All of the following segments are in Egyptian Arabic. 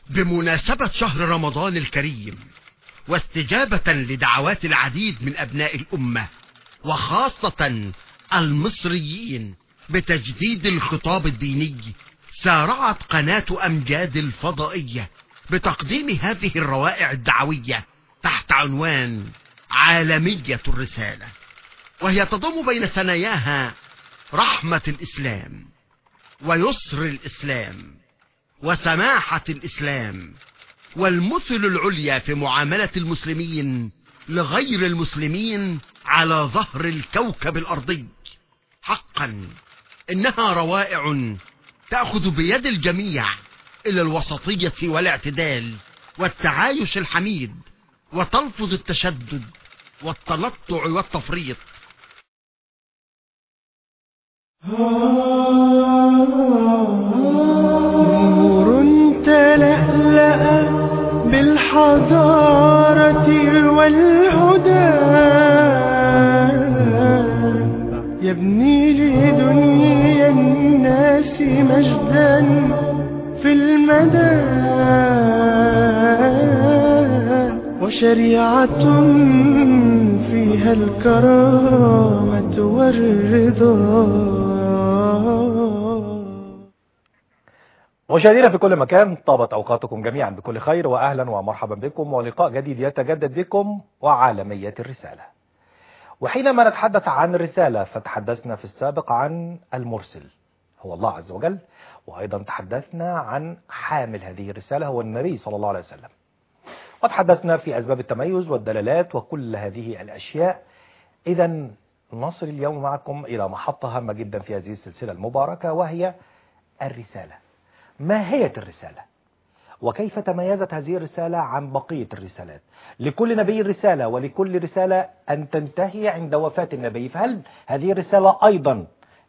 بمناسبة شهر رمضان الكريم واستجابة لدعوات العديد من أبناء الأمة وخاصة المصريين بتجديد الخطاب الديني سارعت قناة أمجاد الفضائية بتقديم هذه الروائع الدعوية تحت عنوان عالمية الرسالة وهي تضم بين ثناياها رحمة الإسلام ويسر الإسلام وسماحة الإسلام والمثل العليا في معاملة المسلمين لغير المسلمين على ظهر الكوكب الأرضي حقا إنها روائع تأخذ بيد الجميع إلى الوسطية والاعتدال والتعايش الحميد وتلفظ التشدد والتنطع والتفريط نور تلألأ بالحضارة والهدى يبني لدنيا الناس مجدا في المدى وشريعة فيها الكرامة والرضا مشاهدينا في كل مكان طابت أوقاتكم جميعا بكل خير وأهلا ومرحبا بكم ولقاء جديد يتجدد بكم وعالمية الرسالة وحينما نتحدث عن الرسالة فتحدثنا في السابق عن المرسل هو الله عز وجل وأيضا تحدثنا عن حامل هذه الرسالة هو النبي صلى الله عليه وسلم وتحدثنا في أسباب التميز والدلالات وكل هذه الأشياء إذا نصل اليوم معكم إلى محطة هامة جدا في هذه السلسلة المباركة وهي الرسالة ما هي الرسالة وكيف تميزت هذه الرسالة عن بقية الرسالات لكل نبي رسالة ولكل رسالة أن تنتهي عند وفاة النبي فهل هذه الرسالة أيضا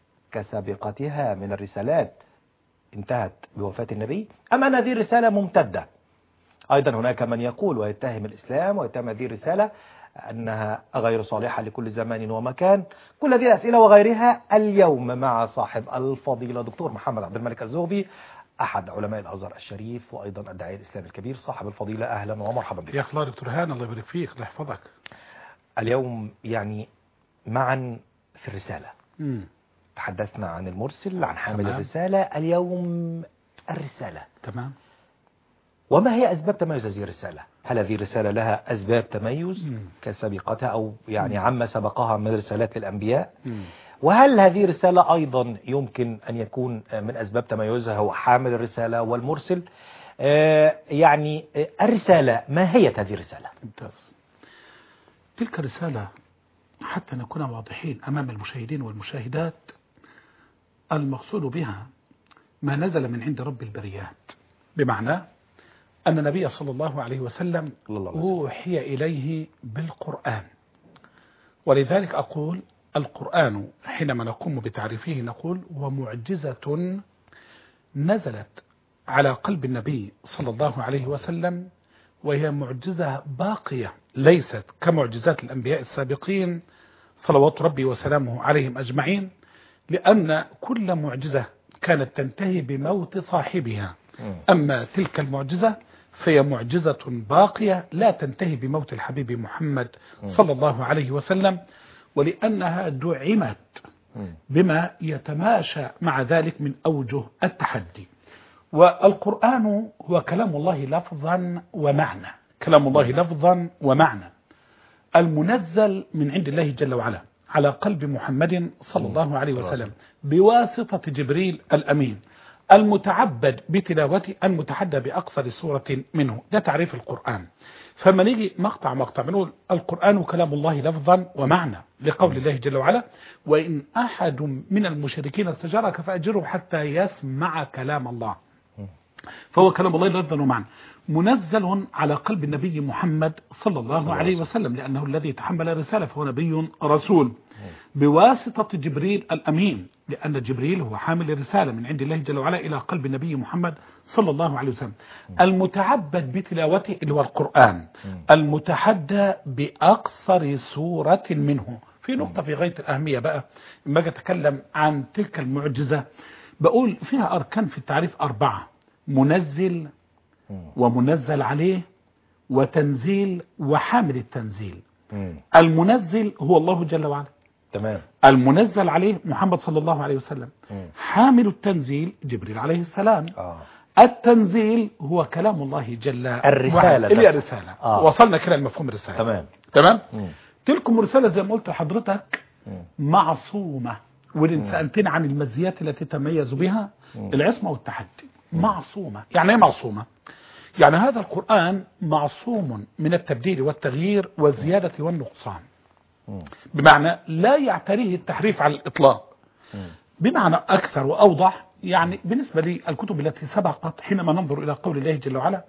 كسابقتها من الرسالات انتهت بوفاة النبي أم أن هذه الرسالة ممتدة أيضا هناك من يقول ويتهم الإسلام ويتهم هذه الرسالة أنها غير صالحة لكل زمان ومكان كل هذه الأسئلة وغيرها اليوم مع صاحب الفضيلة دكتور محمد عبد الملك الزغبي أحد علماء الأزهر الشريف وأيضا الداعية الإسلامي الكبير صاحب الفضيلة أهلا ومرحبا بك يا أخي الله دكتور هان الله يبارك فيك الله يحفظك اليوم يعني معا في الرسالة مم. تحدثنا عن المرسل عن حامل تمام. الرسالة اليوم الرسالة تمام وما هي أسباب تميز هذه الرسالة هل هذه الرسالة لها أسباب تميز مم. كسابقتها أو يعني عما سبقها من رسالات للأنبياء مم. وهل هذه الرسالة أيضا يمكن أن يكون من أسباب تميزها هو حامل الرسالة والمرسل آه، يعني آه، الرسالة ما هي هذه الرسالة ممتاز تلك الرسالة حتى نكون واضحين أمام المشاهدين والمشاهدات المقصود بها ما نزل من عند رب البريات بمعنى أن النبي صلى الله عليه وسلم صلى الله عليه وسلم. أوحي إليه بالقرآن ولذلك أقول القرآن حينما نقوم بتعريفه نقول ومعجزة نزلت على قلب النبي صلى الله عليه وسلم وهي معجزة باقية ليست كمعجزات الأنبياء السابقين صلوات ربي وسلامه عليهم أجمعين لأن كل معجزة كانت تنتهي بموت صاحبها أما تلك المعجزة فهي معجزة باقية لا تنتهي بموت الحبيب محمد صلى الله عليه وسلم ولأنها دعمت بما يتماشى مع ذلك من أوجه التحدي والقرآن هو كلام الله لفظا ومعنى كلام الله لفظا ومعنى المنزل من عند الله جل وعلا على قلب محمد صلى الله عليه وسلم بواسطة جبريل الأمين المتعبد بتلاوته المتحدى بأقصر سورة منه ده تعريف القرآن فما نيجي مقطع مقطع بنقول القرآن كلام الله لفظا ومعنى لقول الله جل وعلا وإن أحد من المشركين استجارك فأجره حتى يسمع كلام الله فهو كلام الله لفظا ومعنى منزل على قلب النبي محمد صلى الله عليه وسلم لأنه الذي تحمل الرسالة فهو نبي رسول بواسطة جبريل الأمين لأن جبريل هو حامل الرسالة من عند الله جل وعلا إلى قلب النبي محمد صلى الله عليه وسلم المتعبد بتلاوته اللي هو القرآن المتحدى بأقصر سورة منه في نقطة في غاية الأهمية بقى لما أجي أتكلم عن تلك المعجزة بقول فيها أركان في التعريف أربعة منزل مم. ومنزل عليه وتنزيل وحامل التنزيل مم. المنزل هو الله جل وعلا تمام المنزل عليه محمد صلى الله عليه وسلم مم. حامل التنزيل جبريل عليه السلام اه التنزيل هو كلام الله جل الرسالة وعلا اللي هي ده. الرسالة آه. وصلنا كده لمفهوم الرسالة تمام تمام مم. تلكم رسالة زي ما قلت لحضرتك مم. معصومة وإن سألتني عن المزيات التي تميز بها العصمة والتحدي معصومة يعني ايه معصومة يعني هذا القرآن معصوم من التبديل والتغيير والزيادة والنقصان مم. بمعنى لا يعتريه التحريف على الإطلاق مم. بمعنى أكثر وأوضح يعني بالنسبة لي الكتب التي سبقت حينما ننظر إلى قول الله جل وعلا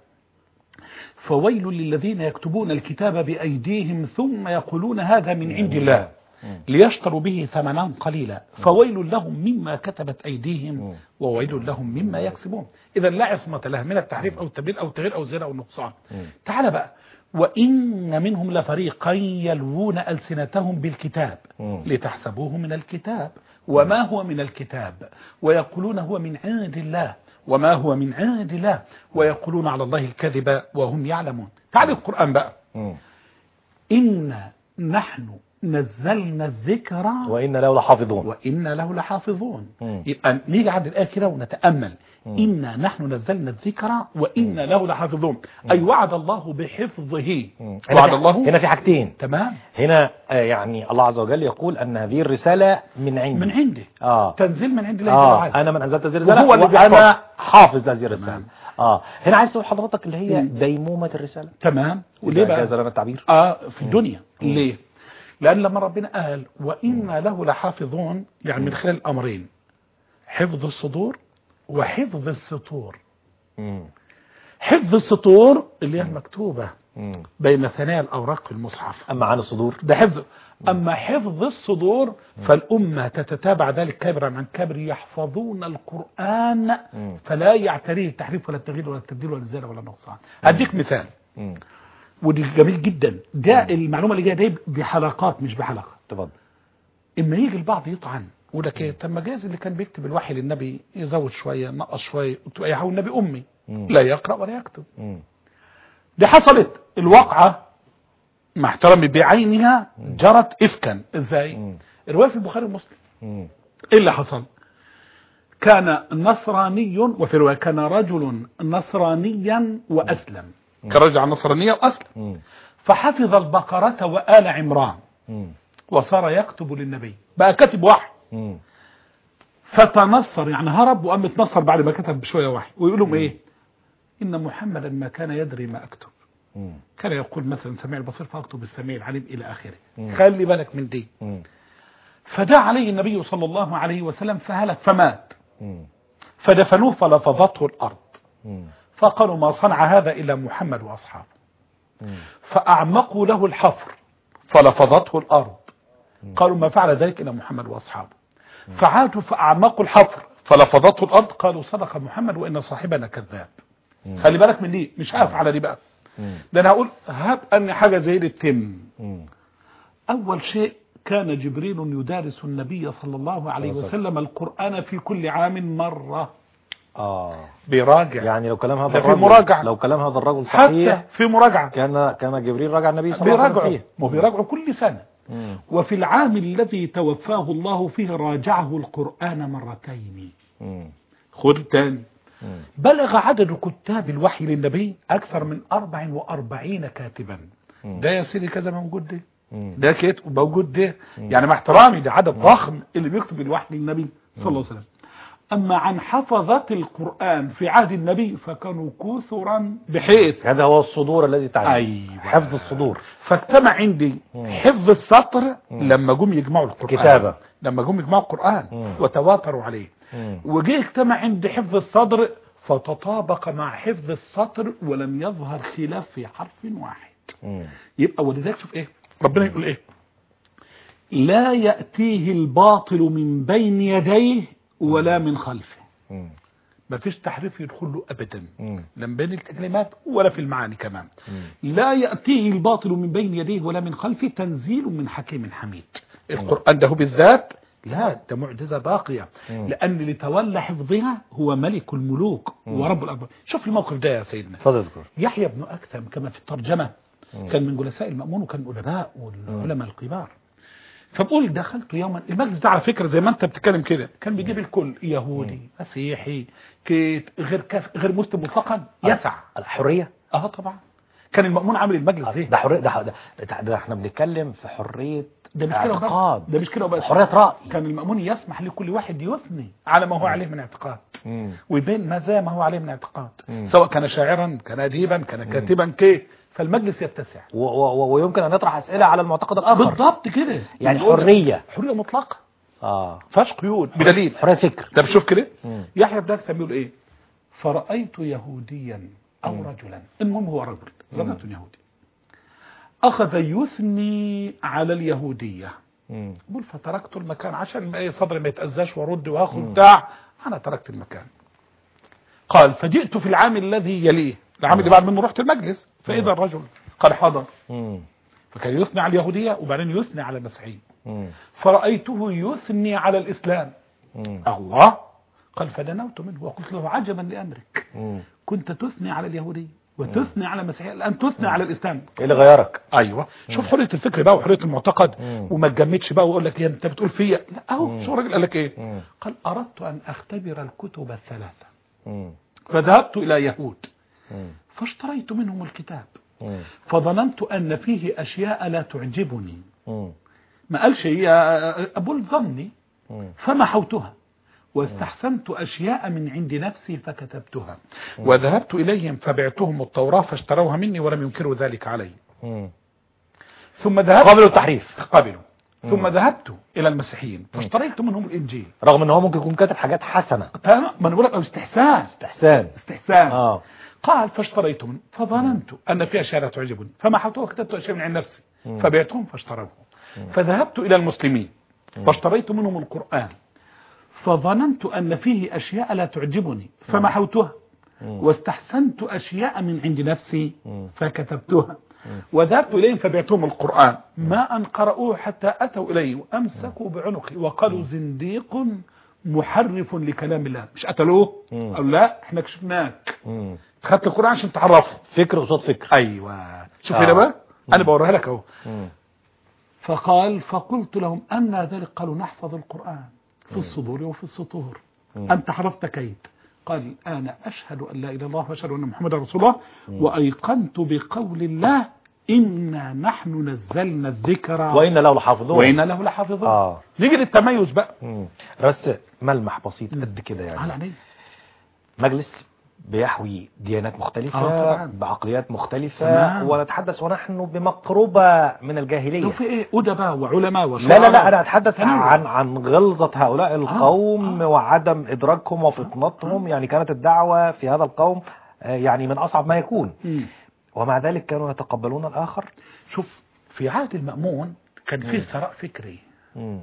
فويل للذين يكتبون الكتاب بأيديهم ثم يقولون هذا من عند الله ليشتروا به ثمنا قليلا فويل لهم مما كتبت أيديهم وويل لهم مما يكسبون إذا لا عصمة له من التحريف أو التبديل أو التغيير أو الزنا أو النقصان تعال بقى وإن منهم لفريقا يلوون ألسنتهم بالكتاب مم. لتحسبوه من الكتاب وما هو من الكتاب ويقولون هو من عند الله وما هو من عند الله ويقولون على الله الكذب وهم يعلمون تعال القرآن بقى مم. إنا نحن نزلنا الذكر وإن له لحافظون وإنا له لحافظون مم. يبقى نيجي عند الآية كده ونتأمل إنا نحن نزلنا الذكر وإنا له لحافظون أي وعد الله بحفظه مم. هنا وعد في- الله هنا في حاجتين تمام هنا آه، يعني الله عز وجل يقول أن هذه الرسالة من عندي من عنده آه تنزيل من عند الله جل اه وعلا انا من انزلت هذه الرساله وهو اللي وانا بيحفظ. حافظ لهذه الرساله تمام. اه هنا عايز تقول حضرتك اللي هي مم. ديمومه الرساله تمام وليه إذا بقى جاز لنا التعبير اه في الدنيا ليه لأن لما ربنا قال وإنا له لحافظون يعني من خلال الأمرين حفظ الصدور وحفظ السطور مم. حفظ السطور اللي هي المكتوبة مم. بين ثنايا الأوراق في المصحف اما عن الصدور ده حفظ أما حفظ الصدور فالأمة تتتابع ذلك كبرا عن كبر يحفظون القرآن مم. فلا يعتريه التحريف ولا التغيير ولا التبديل ولا الزيادة ولا النقصان أديك مثال مم. ودي جميل جدا ده المعلومة اللي جاية دي بحلقات مش بحلقة تفضل اما يجي البعض يطعن يقول لك ايه طب ما جايز اللي كان بيكتب الوحي للنبي يزود شويه نقص شويه وتبقى يحاول النبي امي مم. لا يقرا ولا يكتب مم. دي حصلت الواقعه مع احترامي بعينها جرت افكا ازاي مم. الروايه في البخاري ومسلم مم. ايه اللي حصل كان نصراني وفي روايه كان رجل نصرانيا واسلم كان رجل نصرانيه واسلم مم. فحفظ البقره وال عمران مم. وصار يكتب للنبي بقى كاتب وحي مم. فتنصر يعني هرب وقام اتنصر بعد ما كتب بشويه وحي ويقول لهم ايه ان محمدا ما كان يدري ما اكتب مم. كان يقول مثلا سميع البصير فاكتب السميع العليم الى اخره مم. خلي بالك من دي مم. فدعا عليه النبي صلى الله عليه وسلم فهلك فمات مم. فدفنوه فلفظته الارض مم. فقالوا ما صنع هذا الا محمد واصحابه مم. فاعمقوا له الحفر فلفظته الارض قالوا ما فعل ذلك الا محمد واصحابه فعادوا فاعمقوا الحفر فلفظته الارض قالوا صدق محمد وان صاحبنا كذاب خلي بالك من دي مش هقف على دي بقى مم. ده انا هقول هب ان حاجه زي دي تتم مم. اول شيء كان جبريل يدارس النبي صلى الله عليه صلى الله عليه وسلم القران في كل عام مره اه بيراجع يعني لو كلام هذا ده في الرجل مراجعة. لو كلام هذا الرجل حتى صحيح في مراجعه كان كان جبريل راجع النبي صلى الله عليه وسلم بيراجعوا فيه ما هو بيراجعوا كل سنه مم. وفي العام الذي توفاه الله فيه راجعه القرآن مرتين مم. خد تاني مم. بلغ عدد كتاب الوحي للنبي أكثر من 44 كاتبا مم. ده يا سيدي كذا موجود ده مم. ده كاتب موجود ده يعني مع احترامي ده عدد ضخم اللي بيكتب الوحي للنبي صلى الله عليه وسلم أما عن حفظة القرآن في عهد النبي فكانوا كثرا بحيث هذا هو الصدور الذي تعلم أيوة. حفظ الصدور فاجتمع عندي حفظ السطر لما جم يجمعوا القرآن كتابة. لما جم يجمعوا القرآن مم. وتواتروا عليه مم. وجه اجتمع عندي حفظ الصدر فتطابق مع حفظ السطر ولم يظهر خلاف في حرف واحد مم. يبقى ولذلك شوف ايه ربنا يقول ايه لا يأتيه الباطل من بين يديه ولا من خلفه مم. مفيش تحريف يدخل له ابدا مم. لا من بين الكلمات ولا في المعاني كمان مم. لا يأتيه الباطل من بين يديه ولا من خلفه تنزيل من حكيم حميد القرآن ده بالذات لا ده معجزة باقية مم. لأن اللي تولى حفظها هو ملك الملوك مم. ورب الأرباب شوف الموقف ده يا سيدنا اتفضل يا دكتور يحيى بن أكثم كما في الترجمة مم. كان من جلساء المأمون وكان من الأدباء والعلماء الكبار فبقول دخلت يوما المجلس ده على فكرة زي ما انت بتتكلم كده كان بيجيب الكل يهودي مسيحي كيت غير كاف غير مسلم مطلقا يسع الحريه اه طبعا كان المأمون عامل المجلس ده ده حريه ده, ده, ده, ده احنا بنتكلم في حريه ده مش كده اعتقاد وبس ده مش كده وبس حريه راي كان المأمون يسمح لكل واحد يثني على ما هو عليه من اعتقاد مم. ويبين ماذا ما هو عليه من اعتقاد مم. سواء كان شاعرا كان أديبا كان كاتبا كيف فالمجلس يتسع و- و- ويمكن ان نطرح اسئله على المعتقد الاخر بالضبط كده يعني بيقول لك حريه حرية مطلقة اه فاش قيود بدليل حريه فكر ده بشوف كده مم. يحيى بن أكثر بيقول ايه فرأيت يهوديا أو رجلا المهم هو رجل زمة يهودي أخذ يثني على اليهودية مم. بقول فتركت المكان عشان ما إيه صدري ما يتأذاش وارد واخد بتاع انا تركت المكان قال فجئت في العام الذي يليه العام اللي بعد منه رحت المجلس فاذا الرجل قد حضر مم. فكان يثني على اليهوديه وبعدين يثني على المسيحيه مم. فرايته يثني على الاسلام مم. الله قال فدنوت منه وقلت له عجبا لامرك مم. كنت تثني على اليهوديه وتثني على المسيحيه الان تثني على الاسلام ايه اللي غيرك ايوه شوف حريه الفكر بقى وحريه المعتقد مم. وما تجمدش بقى ويقول لك يا انت بتقول فيا لا اهو شو الراجل قال لك ايه مم. قال اردت ان اختبر الكتب الثلاثه مم. فذهبت الى يهود مم. فاشتريت منهم الكتاب مم. فظننت ان فيه اشياء لا تعجبني مم. ما قالش هي ابول ظني مم. فمحوتها واستحسنت أشياء من عند نفسي فكتبتها وذهبت إليهم فبعتهم التوراة فاشتروها مني ولم ينكروا ذلك علي مم. ثم ذهبت قابلوا التحريف قبلوا ثم ذهبت إلى المسيحيين فاشتريت منهم الإنجيل رغم ان هو ممكن يكون كاتب حاجات حسنه تمام؟ ما أنا بقول لك استحسان استحسان استحسان اه قال فاشتريت من فظننت أن في أشياء لا تعجبني فمحوتها وكتبت أشياء من عند نفسي فبعتهم فاشتروه فذهبت إلى المسلمين فاشتريت منهم القرآن فظننت أن فيه أشياء لا تعجبني فمحوتها واستحسنت أشياء من عند نفسي فكتبتها وذهبت إليهم فبعتهم القرآن ما أن قرأوه حتى أتوا إلي وأمسكوا بعنقي وقالوا زنديق محرف لكلام الله مش قتلوه مم. قالوا لا احنا كشفناك مم. خدت القرآن عشان تعرفه فكر قصاد فكر ايوه شوف آه. هنا بقى انا بوريها لك اهو مم. فقال فقلت لهم أن ذلك قالوا نحفظ القرآن في الصدور وفي السطور أنت حرفت كيد قال الآن أشهد أن لا إله إلا الله وأشهد أن محمدا رسول الله وأيقنت بقول الله إنا نحن نزلنا الذكر وان له لحافظون وإنا له لحافظون اه نيجي للتميز بقى مم. بس ملمح بسيط قد كده على يعني عيني مجلس بيحوي ديانات مختلفة آه، طبعاً. بعقليات مختلفة تمام. ونتحدث ونحن بمقربة من الجاهلية لو في إيه أدباء وعلماء لا وشعراء لا لا أنا أتحدث تنوع. عن عن غلظة هؤلاء القوم آه. وعدم إدراكهم وفطنتهم يعني كانت الدعوة في هذا القوم آه، يعني من أصعب ما يكون مم. ومع ذلك كانوا يتقبلون الآخر شوف في عهد المأمون كان فيه ثراء فكري مم.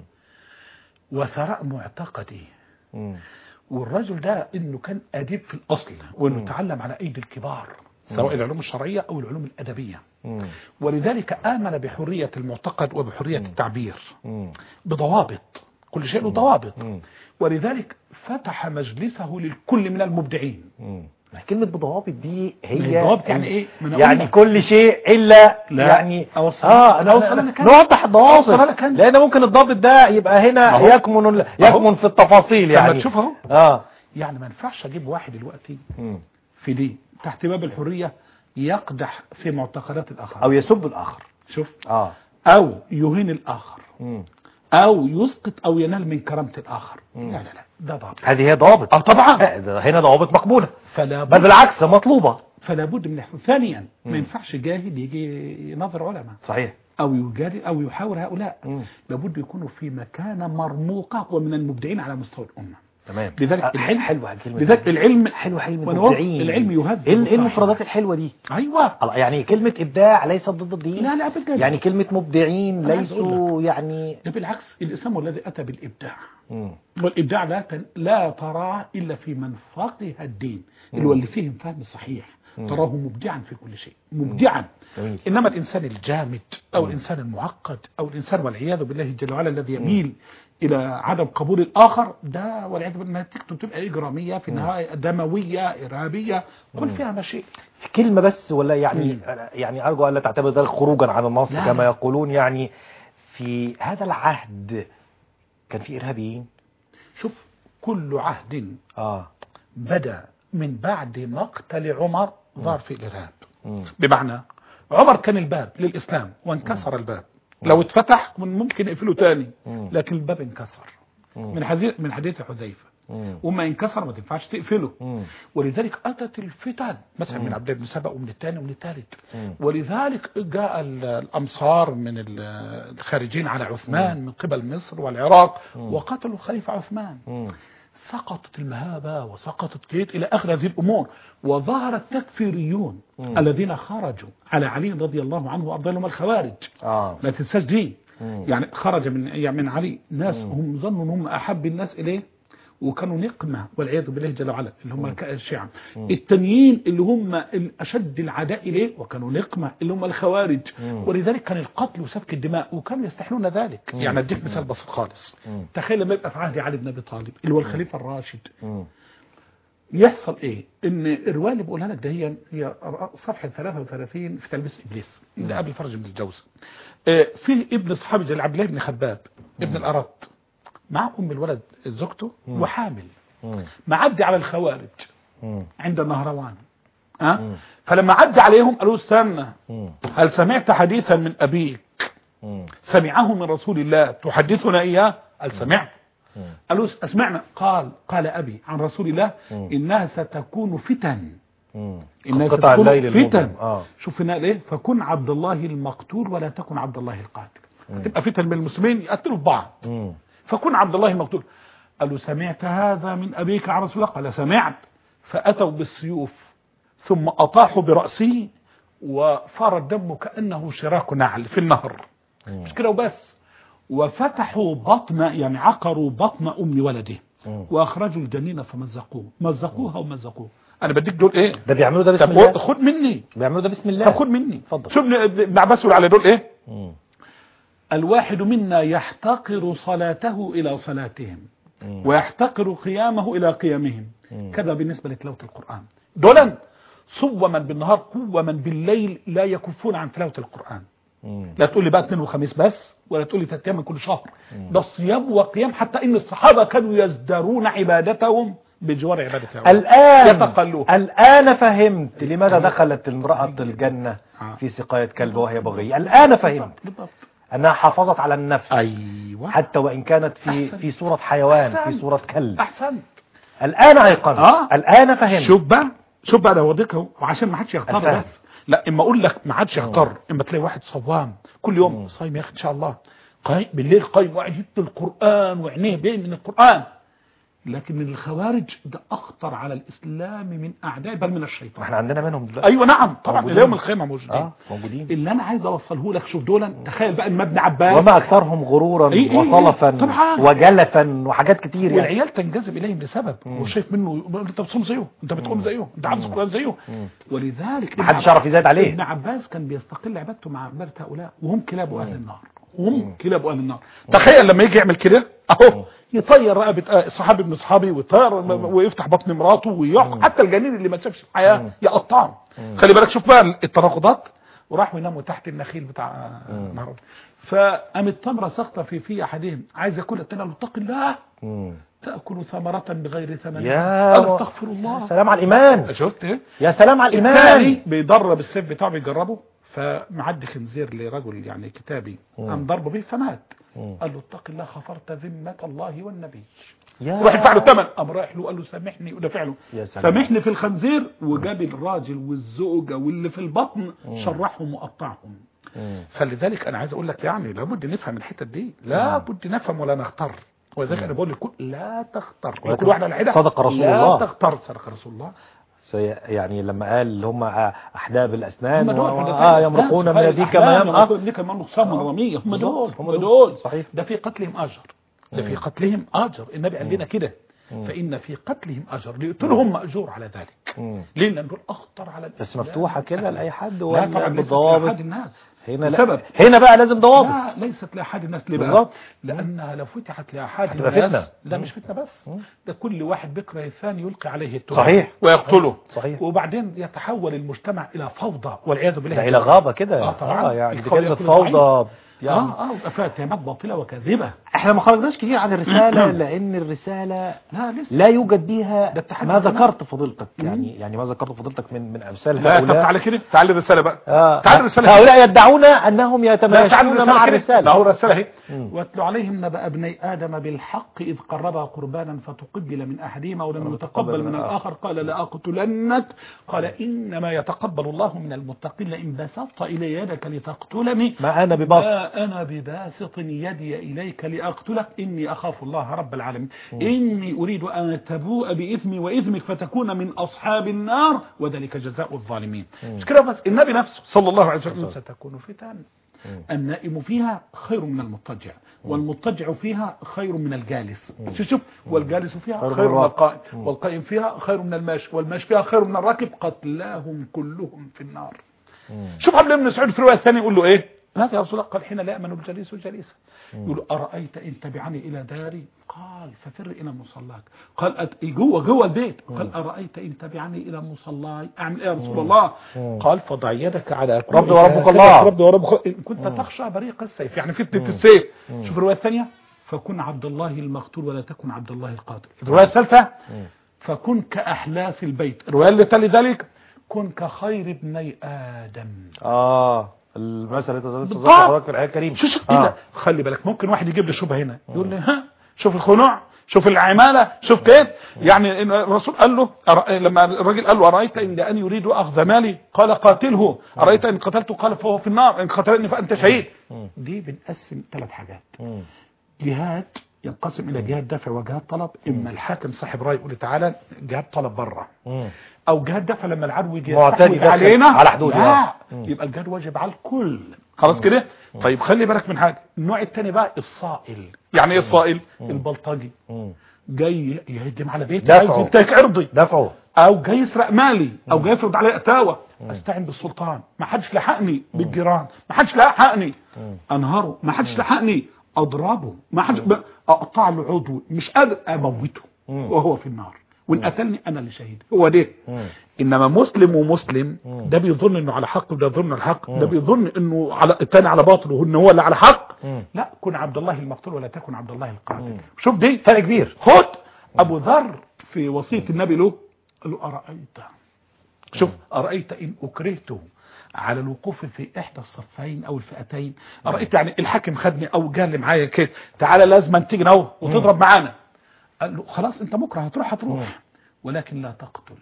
وثراء معتقدي مم. والرجل ده انه كان اديب في الاصل وانه تعلم على ايدي الكبار سواء العلوم الشرعيه او العلوم الادبيه مم. ولذلك امن بحريه المعتقد وبحريه التعبير مم. بضوابط كل شيء له ضوابط مم. ولذلك فتح مجلسه للكل من المبدعين مم. ما كلمة بضوابط دي ما هي هي ضوابط يعني إيه؟ ما أنا أقول يعني لك. كل شيء إلا لا. يعني أوصل- اه أنا أوصل لك أنا. نوضح الضوابط أوصل لك أنا. لأن ممكن الضابط ده يبقى هنا أهو. يكمن يكمن في التفاصيل لما يعني تشوف اهو اه يعني ما ينفعش اجيب واحد دلوقتي مم. في دي تحت باب الحريه يقدح في معتقدات الاخر أو يسب الآخر شوف اه او يهين الاخر مم. او يسقط او ينال من كرامه الاخر لا لا لا ده ضابط هذه هي ضوابط اه طبعا آه، ده هنا ضوابط مقبولة فلا بل بد بالعكس مطلوبة فلا بد من الاحترام ثانيا ما ينفعش جاهل يجي يناظر علماء صحيح او يجادل او يحاور هؤلاء مم. لابد يكونوا في مكانه مرموقه ومن المبدعين على مستوى الامه تمام لذلك آه، العلم- حلوة كلمة لذلك العلم حلوة حلوة وأنا قلت مبدعين العلم يهذب ايه إيه صاحبه. المفردات الحلوة دي ايوه الله، يعني كلمة إبداع ليست ضد الدين لا لا ابدا يعني كلمة مبدعين أنا عايز ليسوا يعني ده بالعكس الاسلام هو الذي اتى بالابداع مم. والابداع لا تن... لا تراه الا في من فقه الدين اللي هو اللي فهم فهم صحيح تراه مبدعا في كل شيء مبدعا جميل. انما الانسان الجامد او الانسان المعقد او الانسان والعياذ بالله جل وعلا الذي يميل الى عدم قبول الاخر ده والعياذ بالله نتيجته تبقى اجراميه في النهايه دمويه ارهابيه قل فيها ما شئت في كلمة بس ولا يعني يعني أرجو ألا تعتبر ذلك خروجا عن النص لا. كما يقولون يعني في هذا العهد كان في إرهابيين شوف كل عهد اه بدا من بعد مقتل عمر ظهر في الارهاب مم. بمعنى عمر كان الباب للاسلام وانكسر الباب لو اتفتح من ممكن يقفله تاني مم. لكن الباب انكسر مم. من حديث من حديث حذيفه مم. وما ينكسر ما تنفعش تقفله مم. ولذلك اتت الفتن مثلا من عبد الله بن سبأ ومن الثاني ومن الثالث مم. ولذلك جاء ال- الامصار من ال- الخارجين على عثمان من قبل مصر والعراق وقتلوا الخليفه عثمان مم. سقطت المهابة وسقطت كيت إلى آخر هذه الأمور وظهر التكفيريون الذين خرجوا على علي رضي الله عنه وأرضى لهم الخوارج اه لا تنساش دي مم. يعني خرج من يعني من علي ناس هم ظنوا ان هم احب الناس اليه وكانوا نقمه والعياذ بالله جل وعلا اللي هم ك- الشيعه التانيين اللي هم الاشد العداء اليه وكانوا نقمه اللي هم الخوارج ولذلك كان القتل وسفك الدماء وكانوا يستحلون ذلك يعني اديك مثال بسيط خالص تخيل لما يبقى في عهد علي بن ابي طالب اللي هو الخليفه الراشد مم. يحصل ايه ان الروايه اللي بقولها لك ده هي هي صفحه 33 في تلبيس ابليس اللي قبل فرج بن الجوزي آه، في ابن صحابي زي عبد الله بن خباب ابن الارط مع ام الولد زوجته وحامل مم. معدي على الخوارج مم. عند النهروان ها فلما عدى عليهم قالوا استنى مم. هل سمعت حديثا من ابيك مم. سمعه من رسول الله تحدثنا اياه قال سمعت مم. قالوا اسمعنا قال قال ابي عن رسول الله مم. انها ستكون فتن مم. انها قطع ستكون الليل المظلم. فتن اه شوف هنا ليه فكن عبد الله المقتول ولا تكن عبد الله القاتل هتبقى فتن بين المسلمين يقتلوا في بعض مم. فكن عبد الله المقتول قالوا سمعت هذا من ابيك عن رسول الله قال سمعت فاتوا بالسيوف ثم اطاحوا براسه وفار الدم كانه شراك نعل في النهر مش كده وبس وفتحوا بطن يعني عقروا بطن ام ولده مم. واخرجوا الجنين فمزقوه مزقوها ومزقوه انا بديك دول ايه ده بيعملوا ده بسم طب الله خد مني بيعملوا ده بسم الله طب خد مني اتفضل. شوف ابن عباس يقول على دول ايه مم. الواحد منا يحتقر صلاته إلى صلاتهم مم. ويحتقر قيامه إلى قيامهم مم. كذا بالنسبة لتلاوة القرآن دولا صوما بالنهار قوما بالليل لا يكفون عن تلاوة القرآن مم. لا تقول لي بقى اثنين وخميس بس ولا تقول لي ثلاث ايام من كل شهر ده الصيام وقيام حتى ان الصحابه كانوا يزدرون عبادتهم بجوار عباده الله الآن يتقلون. الآن فهمت لماذا دخلت امرأة الجنة آه. في سقاية كلب وهي بغية الآن فهمت بالضبط أنها حافظت على النفس ايوه حتى وإن كانت في أحسن. في صورة حيوان في أحسن. صورة كلب احسنت الآن أيقنت آه. الآن فهمت شوف بقى شوف بقى انا اوريك اهو وعشان ما حدش يغتر الفهم. بس لا اما اقول لك ما حدش يغتر اما تلاقي واحد صوام كل يوم صايم يا اخي ان شاء الله قايم بالليل قايم وقاعد يتلو القران وعينيه باين من القران لكن من الخوارج ده اخطر على الاسلام من اعداء بل من الشيطان احنا عندنا منهم دلوقتي ايوه نعم طبعا موجودين. الى يوم القيامه موجودين اه موجودين اللي انا عايز اوصله لك شوف دول تخيل بقى ان ابن عباس وما أكثرهم غرورا إيه إيه وصلفا إيه. طبعا. وجلفا وحاجات كتير يعني والعيال تنجذب اليهم لسبب هو شايف منه انت بتصوم زيه انت بتقوم زيه انت عارف القران زيه ولذلك ابن محدش عب- يعرف يزايد عليه ابن عباس كان بيستقل عبادته مع عباده هؤلاء وهم كلاب اهل النار وهم كلاب اهل النار تخيل لما يجي يعمل كده اهو يطير رقبه آه، صحابي ابن صحابي ويطير ويفتح بطن مراته ويعق حتى الجنين اللي ما شافش الحياه يقطعه خلي بالك شوف بقى التناقضات وراحوا يناموا تحت النخيل بتاع نهر فقامت تمره ساقطه في في احدهم عايز ياكلها التاني قال له اتق الله مم. تاكل ثمره بغير ثمن يا قال استغفر الله يا سلام على الإيمان شفت ايه يا سلام على الإيمان الثاني بيدرب السيف بتاعه بيجربه فمعدي خنزير لرجل يعني كتابي قام ضربه بيه فمات مم. قال له اتق الله خفرت ذمة الله والنبي يا راح يدفع له الثمن قام رايح له قال له سامحني ودافع له يا سلام. سامحني في الخنزير وجاب الراجل والزوجة واللي في البطن شرحهم وقطعهم مم. فلذلك انا عايز اقول لك يعني لابد نفهم الحتت دي لابد نفهم ولا نختار ولذلك انا بقول لكل لا تختار ولكن كل واحد على حده صدق رسول لا الله. تختار صدق رسول الله سي يعني لما قال اللي هم أحداب الأسنان هم دول و- حدثاء آه الأسنان، يمرقون من صحيح يديك الأحلام، ما يمرق يمرقون كمان نقصان رمية هم دول هم هم دول. دول صحيح. ده في قتلهم أجر ده في قتلهم أجر النبي قال لنا كده مم. فإن في قتلهم أجر ليقتلهم مأجور على ذلك مم. ليه لأن دول أخطر على بس الإسلام. مفتوحة كده لأي حد لا ولا طبعا ليست بالضوابط لأحد الناس هنا لا لسبب. هنا بقى لازم ضوابط لا ليست لأحد الناس ليه بقى؟ بالظبط. لأنها لو فتحت لأحد هتبقى الناس فتنة. لا مم. مش فتنة بس مم. ده كل واحد بيكره الثاني يلقي عليه التهم صحيح. ويقتله صحيح. وبعدين يتحول المجتمع إلى فوضى والعياذ بالله ده إلى غابة كده آه طبعا. آه يعني دي القول كلمة يكون ضعيف. فوضى يعني اه اه ويبقى فيها اتهامات باطله وكاذبه احنا ما خرجناش كتير عن الرسالة لأن الرسالة لا لسه لا يوجد بيها ده التحدي ما كمان. ذكرت فضيلتك يعني يعني ما ذكرت فضيلتك من من أمثال لا طب هؤلاء تعالى كده تعالى الرساله بقى آه. تعالى الرساله هؤلاء يدعون أنهم لا تعالى يتماشون الرساله مع كده. لا الرسالة هو الرساله اهي مم. واتل عليهم نبأ ابني آدم بالحق إذ قربا قربانا فتقبل من أحدهما ولم يتقبل من الآخر قال لأقتلنك قال إنما يتقبل الله من المتقين لئن بسطت إلي يدك لتقتلني ما أنا ببسط ما أنا بباسط يدي إليك لأقتلك إني أخاف الله رب العالمين إني أريد أن تبوء بإثمي وإثمك فتكون من أصحاب النار وذلك جزاء الظالمين مش كده بس النبي نفسه صلى الله عليه وسلم ستكون فتن النائم فيها خير من المضطجع والمضطجع فيها خير من الجالس شوف شوف والجالس فيها خير خير من من الراكب. القائم والقائم فيها خير من الماشي والماشي فيها خير من الراكب قتلاهم كلهم في النار شوف عبد الله بن مسعود في الروايه الثانيه يقول له ايه لا يا رسول الله قال حين لا يامن الجليس جليسا يقول له ارايت ان تبعني الى داري قال ففر الى مصلاك قال أت... جوه جوه البيت قال ارايت ان تبعني الى مصلاي اعمل ايه يا رسول الله قال فضع يدك على كل ربي وربك إله. الله. ربي وربك ان كنت تخشى بريق السيف يعني فتنه السيف شوف الروايه الثانيه فكن عبد الله المقتول ولا تكن عبد الله القاتل الروايه الثالثه فكن كأحلاس البيت الرواية اللي تلي ذلك كن كخير ابني آدم آه المثل اللي تذكر بالضبط. حضرتك في الآية الكريمة شو شوف آه. إيه ده خلي بالك ممكن واحد يجيب لي شبهة هنا يقول لي ها شوف الخنوع شوف العمالة شوف كيف يعني إن الرسول قال له أر- لما الراجل قال له أرأيت إن لأن يريد أخذ مالي قال قاتله أرأيت إن قتلته قال فهو في النار إن قتلني فأنت شهيد دي بنقسم ثلاث حاجات مم. جهاد ينقسم الى جهاد دفع وجهاد طلب اما الحاكم صاحب راي يقول تعالى جهاد طلب بره مم. او جهاد دفع لما العدو يجي معتدي يستحوذ داخل علينا على حدودي، لا آه. مم. يبقى الجهاد واجب على الكل خلاص كده طيب خلي بالك من حاجه النوع الثاني بقى الصائل يعني ايه الصائل البلطجي مم. جاي يهدم على بيتي دفعه. عايز ينتهك عرضي دفعه او جاي يسرق مالي او جاي يفرض علي اتاوه استعن بالسلطان ما حدش لحقني بالجيران ما حدش لحقني انهره ما حدش لحقني اضربه ما حدش ب- اقطع له عضو مش قادر اموته مم. وهو في النار وان قتلني انا اللي شهيد هو ده مم. انما مسلم ومسلم مم. ده بيظن انه على حق وده يظن على حق مم. ده بيظن انه على الثاني على باطل وان هو اللي على حق مم. لا كن عبد الله المقتول ولا تكن عبد الله القاتل مم. شوف دي فرق كبير خد ابو ذر في وصيه النبي له قال له ارايت شوف ارايت ان اكرهت على الوقوف في احدى الصفين او الفئتين ارايت يعني الحاكم خدني او جالي معايا كده تعالى لازم تيجي اهو وتضرب معانا قال له خلاص انت مكره هتروح هتروح ولكن لا تقتل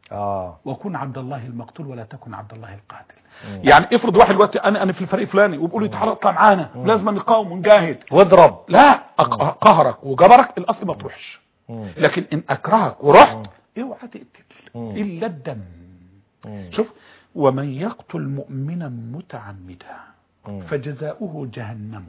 اه وكن عبد الله المقتول ولا تكن عبد الله القاتل مم. يعني افرض واحد دلوقتي انا انا في الفريق الفلاني وبيقول لي تعالى اطلع معانا لازم نقاوم ونجاهد واضرب لا أق- قهرك وجبرك الاصل ما تروحش مم. لكن ان اكرهك ورحت اوعى تقتل مم. الا الدم مم. شوف ومن يقتل مؤمنا متعمدا مم. فجزاؤه جهنم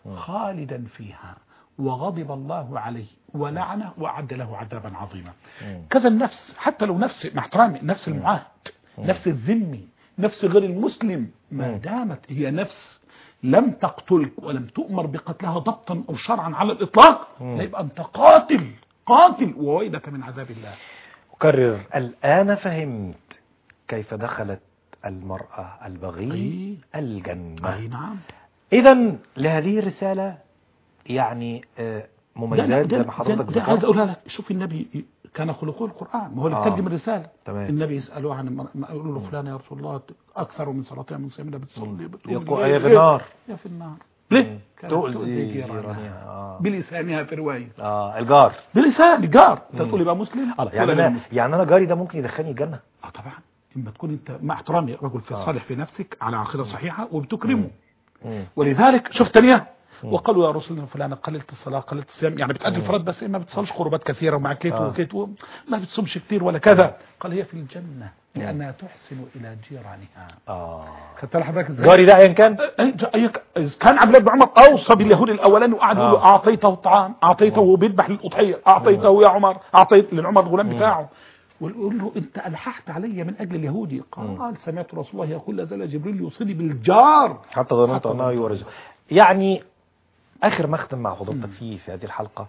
خالدا فيها وغضب الله عليه ولعنه واعد له عذابا عظيما مم. كذا النفس حتى لو نفس مع احترامي نفس المعاهد نفس الذمي نفس غير المسلم ما مم. دامت هي نفس لم تقتلك ولم تؤمر بقتلها ضبطا او شرعا على الاطلاق مم. لا يبقى انت قاتل قاتل وويلك من عذاب الله أكرر الآن فهمت كيف دخلت المرأة البغي أي. الجنة اي نعم إذا لهذه الرسالة يعني آه، مميزات زي ما حضرتك ده, ده عايز ذكرت اقولها لك شوف النبي كان خلقه القران ما هو اللي آه. ترجم الرساله تمام. النبي يسالوه عن المر- ما يقولوا له فلان يا رسول الله اكثر من صلاتها من صيامنا بتصلي بتقوم يقول الليل. هي في النار يا في النار ليه؟ كانت تؤذي جيرانها. جيرانها آه. بلسانها في روايه آه الجار بلسان جار انت تقول يبقى مسلم آه، ولا يعني غير أنا مسلم يعني أنا جاري ده ممكن يدخلني الجنة اه طبعا اما تكون انت مع احترامي رجل في صالح في نفسك على عقيده صحيحه وبتكرمه مم. ولذلك شوف تانية وقالوا يا رسول الله فلان قللت الصلاة قللت الصيام يعني بتأدي الفرائض بس ما بتصلش قربات كثيرة ومع كيت آه. وكيت و- ما بتصومش كتير ولا كذا قال هي في الجنة لأنها تحسن إلى جيرانها اه خدت بالك حضرتك ازاي؟ جاري ده ايا كان أنت- أيك- كان عبد الله بن عمر اوصى باليهود الاولاني وقعد يقول له آه. اعطيته الطعام اعطيته وهو بيذبح للاضحيه اعطيته يا عمر اعطيت للعمر الغلام بتاعه ويقول له انت الححت علي من اجل اليهودي قال سمعت رسول الله يقول لا زال جبريل يوصيني بالجار حتى ظننت حتى انه ظننت. يورثه يعني اخر ما اختم مع فضيلتك فيه في هذه الحلقه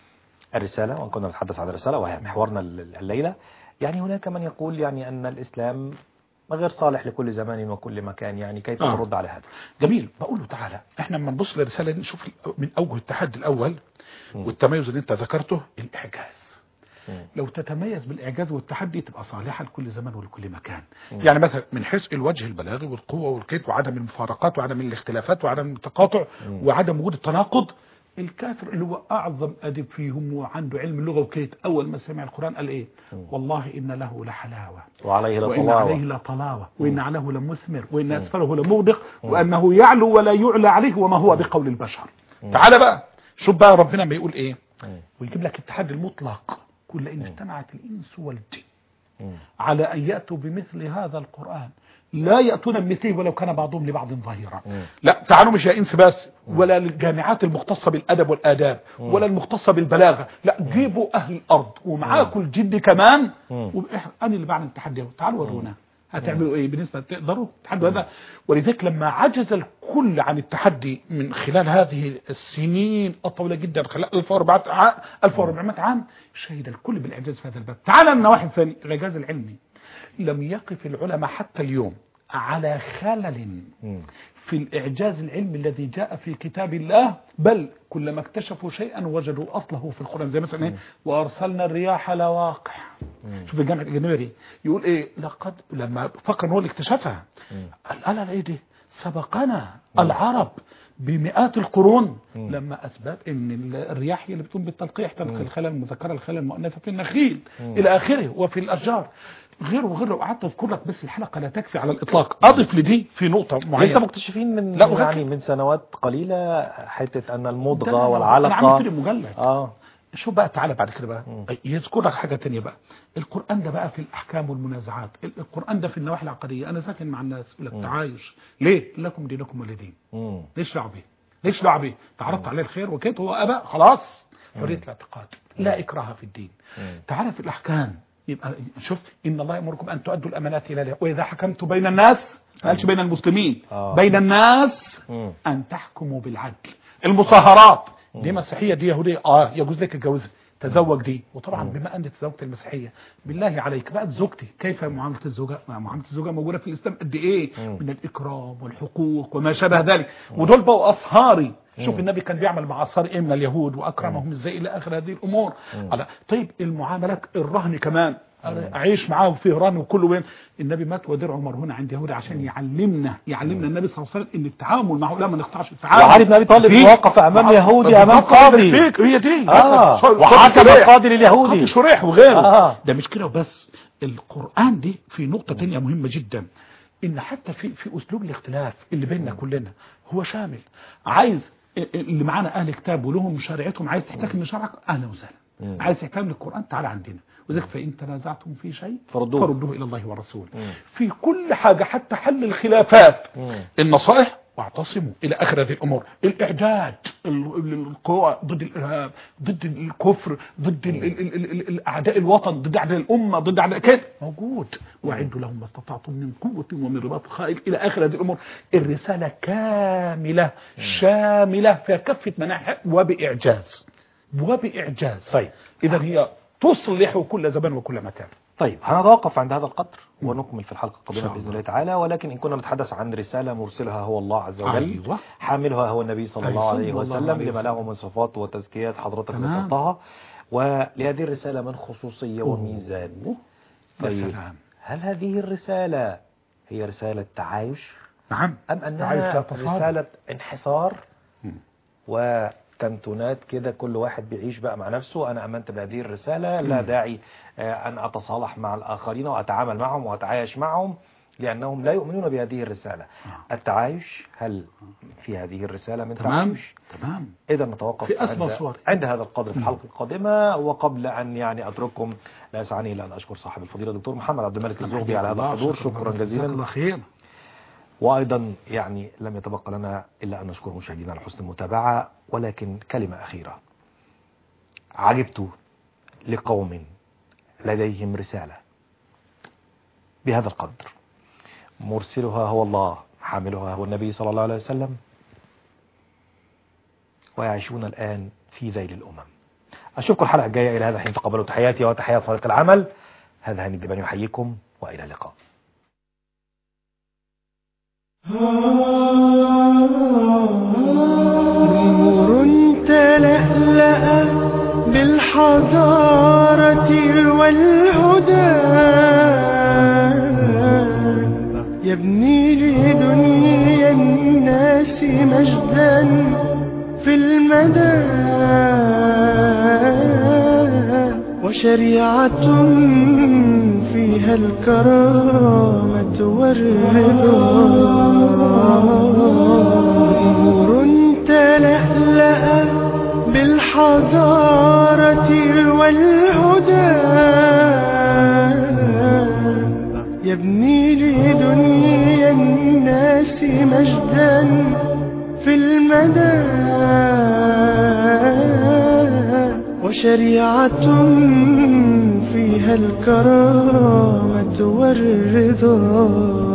الرساله وان كنا نتحدث عن الرساله وهي محورنا الل- الليله يعني هناك من يقول يعني ان الاسلام غير صالح لكل زمان وكل مكان يعني كيف آه. ترد على هذا؟ جميل بقول له تعالى احنا لما نبص للرساله دي نشوف من اوجه التحدي الاول والتميز اللي انت ذكرته الاعجاز مم. لو تتميز بالاعجاز والتحدي تبقى صالحه لكل زمان ولكل مكان يعني مثلا من حيث الوجه البلاغي والقوه والكيد وعدم المفارقات وعدم الاختلافات وعدم التقاطع وعدم وجود التناقض الكافر اللي هو اعظم اديب فيهم وعنده علم اللغه وكيت اول ما سمع القران قال ايه والله ان له لحلاوه وعليه وإن عليه لطلاوه لطلاوة وإن عليه لمثمر وإن أسفله لمغدق وأنه يعلو ولا يعلى عليه وما هو بقول البشر تعال بقى شوف بقى ربنا ما يقول إيه مم. ويجيب لك التحدي المطلق كل إن اجتمعت الإنس والجن مم. على أن يأتوا بمثل هذا القرآن لا يأتون بمثله ولو كان بعضهم لبعض ظهيرا لا تعالوا مش يا إنس بس ولا الجامعات المختصة بالأدب والآداب ولا المختصة بالبلاغة لا جيبوا أهل الأرض ومعاكم الجد كمان وإح- أنا اللي بعمل التحدي أهو. تعالوا ورونا هتعملوا ايه بالنسبه تقدروا تحدوا هذا ولذلك لما عجز الكل عن التحدي من خلال هذه السنين الطويله جدا خلال 1400 عام 1400 عام شهد الكل بالاعجاز في هذا الباب تعال لنا واحد ثاني الاعجاز العلمي لم يقف العلماء حتى اليوم على خلل مم. في الإعجاز العلمي الذي جاء في كتاب الله بل كلما اكتشفوا شيئا وجدوا أصله في القرآن زي مثلا إيه وأرسلنا الرياح لواقح شوف الجامعة الجنوبية دي يقول إيه لقد لما فكر إن هو اللي اكتشفها قال ألا لا إيه دي سبقنا العرب بمئات القرون لما أثبت إن ال- الرياح هي اللي بتقوم بالتلقيح تلقي الخلايا المذكرة الخلايا المؤنثة في النخيل إلى آخره وفي الأشجار غير وغير لو قعدت أذكر لك بس الحلقة لا تكفي على الإطلاق أضف لدي في نقطة لسه معينة مكتشفين من لا، وغير يعني كده. من سنوات قليله حته ان ده المضغه أنا- والعلقه انا عملت لي مجلد اه شوف بقى تعالى بعد كده بقى يذكر لك حاجه تانية بقى القران ده بقى في الاحكام والمنازعات ال- القران ده في النواحي العقديه انا ساكن مع الناس يقول لك تعايش ليه لكم دينكم ولي دين مم. ليش دعوه بيه ليش دعوه بيه تعرضت عليه الخير وكيت هو ابى خلاص حريه الاعتقاد لا اكراه في الدين تعالى في الاحكام يبقى شوف ان الله يامركم ان تؤدوا الامانات الى أهلها. واذا حكمتم بين الناس ما قالش بين المسلمين آه. بين الناس مم. ان تحكموا بالعدل المصاهرات دي مسيحيه دي يهوديه اه يجوز لك تتجوزها تزوج دي وطبعا بما انك تزوجت المسيحيه بالله عليك بقت زوجتي كيف معامله الزوجه معامله الزوجه موجوده في الاسلام قد ايه من الاكرام والحقوق وما شابه ذلك ودول بقوا اصهاري شوف النبي كان بيعمل مع اصهار ايه من اليهود واكرمهم ازاي الى اخر هذه الامور على طيب المعاملات الرهن كمان أنا اعيش معاه في رهن وكله وين النبي مات ودرعه مرهون عند يهودي عشان يعلمنا يعلمنا النبي صلى الله عليه وسلم ان التعامل معه لا ما نقطعش التعامل وعلي بن ابي طالب فيه- وقف امام يهودي امام بالضبط، قاضي فيك هي دي اه مثلا. وحكم شريح. القاضي لليهودي قاضي شريح وغيره آه. ده مش كده وبس القرآن دي في نقطة تانية مهمة جدا ان حتى في في اسلوب الاختلاف اللي بيننا كلنا هو شامل عايز اللي معانا اهل كتاب ولهم شريعتهم عايز تحتكم لشرعك اهلا وسهلا عايز تحتكم للقران تعالى عندنا وذلك فان تنازعتم في شيء فردوه. فردوه الى الله والرسول في كل حاجه حتى حل الخلافات النصائح واعتصموا الى اخر هذه الامور الاعجاج ال- ال- القوى ضد الارهاب ضد الكفر ضد ال- ال- ال- ال- ال- اعداء الوطن ضد اعداء الامه ضد اعداء كده موجود واعدوا لهم ما استطعتم من قوه ومن رباط الخيل الى اخر هذه الامور الرساله كامله شامله فيها كافه مناحي وباعجاز وباعجاز طيب. اذا هي تصلح كل زمان وكل مكان طيب هنتوقف عند هذا القدر ونكمل في الحلقة القادمة شاء بإذن الله. الله تعالى ولكن إن كنا نتحدث عن رسالة مرسلها هو الله عز وجل أيوة. حاملها هو النبي صلى الله أيوة، عليه صلى الله وسلم عليه لما وسلم. له من صفات وتزكيات حضرتك تمام. ذكرتها ولهذه الرسالة من خصوصية وميزان يا طيب سلام هل هذه الرسالة هي رسالة تعايش نعم أم تعايش أنها لا تصادم. رسالة انحصار مم. وكنتونات كده كل واحد بيعيش بقى مع نفسه أنا أمنت بهذه الرسالة لا داعي آه، أن أتصالح مع الآخرين وأتعامل معهم وأتعايش معهم لأنهم لا يؤمنون بهذه الرسالة آه. التعايش هل في هذه الرسالة من تمام تعايش تمام إذا نتوقف في أسمى عند, صور. عند هذا القدر في مم. الحلقة القادمة وقبل أن يعني أترككم لا يسعني إلا أن أشكر صاحب الفضيلة الدكتور محمد عبد الملك الزغبي على هذا الحضور شكرا جزاك جزيلا الله خير وأيضا يعني لم يتبقى لنا إلا أن نشكر مشاهدينا على حسن المتابعة ولكن كلمة أخيرة عجبت لقوم لديهم رسالة بهذا القدر مرسلها هو الله حاملها هو النبي صلى الله عليه وسلم ويعيشون الآن في ذيل الأمم أشوفكم الحلقة الجاية إلى هذا الحين تقبلوا تحياتي وتحيات فريق العمل هذا هاني الدباني يحييكم وإلى اللقاء نور تلألأ بالحضارة والهدى يبني لدنيا الناس مجدا في المدى وشريعة فيها الكرامة والرضا نور تلألأ بالحضارة والهدى يبني لدنيا الناس مجدا في المدى وشريعة فيها الكرامة والرضا